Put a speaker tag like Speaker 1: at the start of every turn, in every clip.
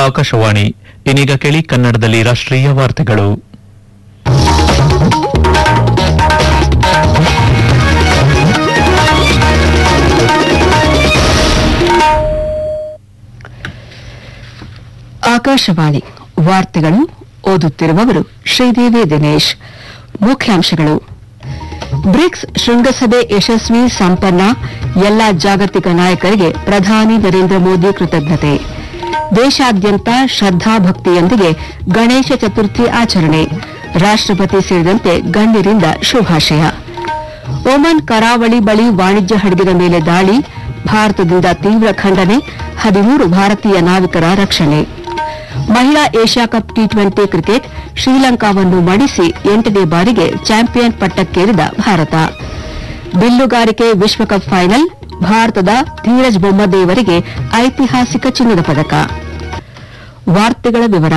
Speaker 1: ಆಕಾಶವಾಣಿ ಇನ್ನೀಗ ಕೇಳಿ ಕನ್ನಡದಲ್ಲಿ ರಾಷ್ಟ್ರೀಯ ವಾರ್ತೆಗಳು
Speaker 2: ಆಕಾಶವಾಣಿ ವಾರ್ತೆಗಳು ಓದುತ್ತಿರುವವರು ಶ್ರೀದೇವಿ ದಿನೇಶ್ ಮುಖ್ಯಾಂಶಗಳು ಬ್ರಿಕ್ಸ್ ಶೃಂಗಸಭೆ ಯಶಸ್ವಿ ಸಂಪನ್ನ ಎಲ್ಲ ಜಾಗತಿಕ ನಾಯಕರಿಗೆ ಪ್ರಧಾನಿ ನರೇಂದ್ರ ಮೋದಿ ಕೃತಜ್ಞತೆ ದೇಶಾದ್ಯಂತ ಶ್ರದ್ಧಾಭಕ್ತಿಯೊಂದಿಗೆ ಗಣೇಶ ಚತುರ್ಥಿ ಆಚರಣೆ ರಾಷ್ಟ್ರಪತಿ ಸೇರಿದಂತೆ ಗಣ್ಯರಿಂದ ಶುಭಾಶಯ ಒಮನ್ ಕರಾವಳಿ ಬಳಿ ವಾಣಿಜ್ಯ ಹಡಗಿನ ಮೇಲೆ ದಾಳಿ ಭಾರತದಿಂದ ತೀವ್ರ ಖಂಡನೆ ಹದಿಮೂರು ಭಾರತೀಯ ನಾವಿಕರ ರಕ್ಷಣೆ ಮಹಿಳಾ Asia cup T twenty cricket ಶ್ರೀಲಂಕಾವನ್ನು ಮಣಿಸಿ ಎಂಟನೇ ಬಾರಿಗೆ ಚಾಂಪಿಯನ್ ಪಟ್ಟಕ್ಕೇರಿದ ಭಾರತ ಬಿಲ್ಲುಗಾರಿಕೆ ವಿಶ್ವಕಪ್ ಫೈನಲ್ ಭಾರತದ ಧೀರಜ್ ಬೊಮ್ಮದೇವರಿಗೆ ಐತಿಹಾಸಿಕ ಚಿನ್ನದ ಪದಕ ವಾರ್ತೆಗಳ ವಿವರ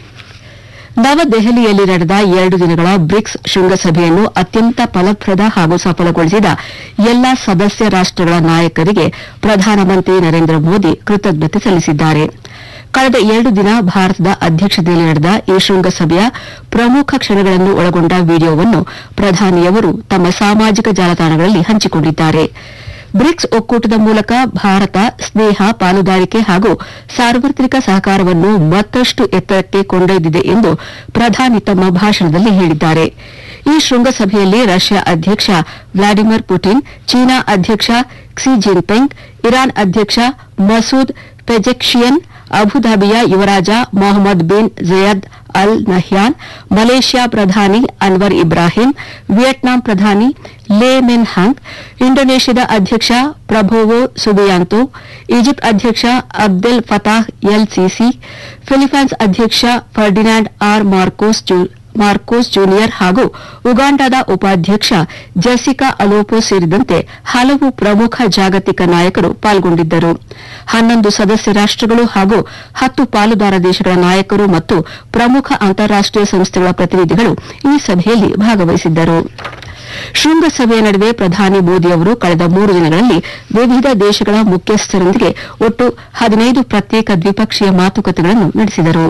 Speaker 2: ನವದೆಹಲಿಯಲ್ಲಿ ನಡೆದ ಎರಡು ದಿನಗಳ ಬ್ರಿಕ್ಸ್ ಶೃಂಗಸಭೆಯನ್ನು ಅತ್ಯಂತ ಫಲಪ್ರದ ಹಾಗೂ ಸಫಲಗೊಳಿಸಿದ ಎಲ್ಲಾ ಸದಸ್ಯ ರಾಷ್ಟಗಳ ನಾಯಕರಿಗೆ ಪ್ರಧಾನಮಂತ್ರಿ ನರೇಂದ್ರ ಮೋದಿ ಕೃತಜ್ಞತೆ ಸಲ್ಲಿಸಿದ್ದಾರೆ ಕಳೆದ ಎರಡು ದಿನ ಭಾರತದ ಅಧ್ಯಕ್ಷತೆಯಲ್ಲಿ ನಡೆದ ಈ ಶೃಂಗಸಭೆಯ ಪ್ರಮುಖ ಕ್ಷಣಗಳನ್ನು ಒಳಗೊಂಡ ವಿಡಿಯೋವನ್ನು ಪ್ರಧಾನಿಯವರು ತಮ್ಮ ಸಾಮಾಜಿಕ ಜಾಲತಾಣಗಳಲ್ಲಿ ಹಂಚಿಕೊಂಡಿದ್ದಾರೆ ಬ್ರಿಕ್ಸ್ ಒಕ್ಕೂಟದ ಮೂಲಕ ಭಾರತ ಸ್ನೇಹ ಪಾಲುದಾರಿಕೆ ಹಾಗೂ ಸಾರ್ವತ್ರಿಕ ಸಹಕಾರವನ್ನು ಮತ್ತಷ್ಟು ಎತ್ತರಕ್ಕೆ ಕೊಂಡೊಯ್ದಿದೆ ಎಂದು ಪ್ರಧಾನಿ ತಮ್ಮ ಭಾಷಣದಲ್ಲಿ ಹೇಳಿದ್ದಾರೆ ಈ ಶೃಂಗಸಭೆಯಲ್ಲಿ ರಷ್ಯಾ ಅಧ್ಯಕ್ಷ ವ್ಲಾಡಿಮಿರ್ ಪುಟಿನ್ ಚೀನಾ ಅಧ್ಯಕ್ಷ ಕ್ಸಿ ಜಿನ್ಪಿಂಗ್ ಇರಾನ್ ಅಧ್ಯಕ್ಷ ಮಸೂದ್ ಪೆಜೆಕ್ಷಿಯನ್ ಅಬುಧಾಬಿಯ ಯುವರಾಜ Mohammed bin Zayed Al Nahyan Malaysia ಪ್ರಧಾನಿ ಅನ್ವರ್ ಇಬ್ರಾಹಿಂ ವಿಯೆಟ್ನಾಂ ಪ್ರಧಾನಿ ಲೇ ಮೆನ್ ಹಂಗ್ ಇಂಡೋನೇಷ್ಯಾದ ಅಧ್ಯಕ್ಷ ಪ್ರಭೋವೋ ಸುಬಿಯಾಂತೋ ಈಜಿಪ್ಟ್ ಅಧ್ಯಕ್ಷ Abdel Fattah El Sisi Philippines ಅಧ್ಯಕ್ಷ ಫರ್ಡಿನಾಂಡ್ ಆರ್ ಮಾರ್ಕೋಸ್ ಜೂ- ಮಾರ್ಕೋಸ್ ಜೂನಿಯರ್ ಹಾಗೂ ಉಗಾಂಡಾದ ಉಪಾಧ್ಯಕ್ಷ ಜೆಸಿಕಾ ಅಲೋಪೋ ಸೇರಿದಂತೆ ಹಲವು ಪ್ರಮುಖ ಜಾಗತಿಕ ನಾಯಕರು ಪಾಲ್ಗೊಂಡಿದ್ದರು ಹನ್ನೊಂದು ಸದಸ್ಯ ರಾಷ್ಟಗಳು ಹಾಗೂ ಹತ್ತು ಪಾಲುದಾರ ದೇಶಗಳ ನಾಯಕರು ಮತ್ತು ಪ್ರಮುಖ ಅಂತಾರಾಷ್ಟೀಯ ಸಂಸ್ಥೆಗಳ ಪ್ರತಿನಿಧಿಗಳು ಈ ಸಭೆಯಲ್ಲಿ ಭಾಗವಹಿಸಿದ್ದರು ಶೃಂಗಸಭೆಯ ನಡುವೆ ಪ್ರಧಾನಿ ಮೋದಿ ಅವರು ಕಳೆದ ಮೂರು ದಿನಗಳಲ್ಲಿ ವಿವಿಧ ದೇಶಗಳ ಮುಖ್ಯಸ್ಥರೊಂದಿಗೆ ಒಟ್ಟು ಹದಿನೈದು ಪ್ರತ್ಯೇಕ ದ್ವಿಪಕ್ಷೀಯ ಮಾತುಕತೆಗಳನ್ನು ನಡೆಸಿದರು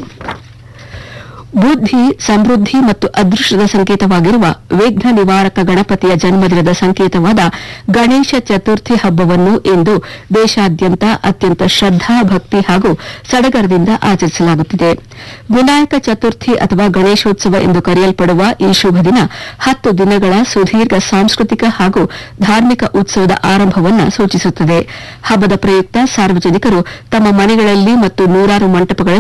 Speaker 2: ಬುದ್ಧಿ ಸಮೃದ್ಧಿ ಮತ್ತು ಅದೃಷ್ಟದ ಸಂಕೇತವಾಗಿರುವ ವಿಘ್ನ ನಿವಾರಕ ಗಣಪತಿಯ ಜನ್ಮದಿನದ ಸಂಕೇತವಾದ ಗಣೇಶ ಚತುರ್ಥಿ ಹಬ್ಬವನ್ನು ಇಂದು ದೇಶಾದ್ಯಂತ ಅತ್ಯಂತ ಶ್ರದ್ದಾ ಭಕ್ತಿ ಹಾಗೂ ಸಡಗರದಿಂದ ಆಚರಿಸಲಾಗುತ್ತಿದೆ ವಿನಾಯಕ ಚತುರ್ಥಿ ಅಥವಾ ಗಣೇಶೋತ್ಸವ ಎಂದು ಕರೆಯಲ್ಪಡುವ ಈ ಶುಭ ದಿನ ಹತ್ತು ದಿನಗಳ ಸುದೀರ್ಘ ಸಾಂಸ್ಕೃತಿಕ ಹಾಗೂ ಧಾರ್ಮಿಕ ಉತ್ಸವದ ಆರಂಭವನ್ನು ಸೂಚಿಸುತ್ತದೆ ಹಬ್ಬದ ಪ್ರಯುಕ್ತ ಸಾರ್ವಜನಿಕರು ತಮ್ಮ ಮನೆಗಳಲ್ಲಿ ಮತ್ತು ನೂರಾರು ಮಂಟಪಗಳಲ್ಲಿ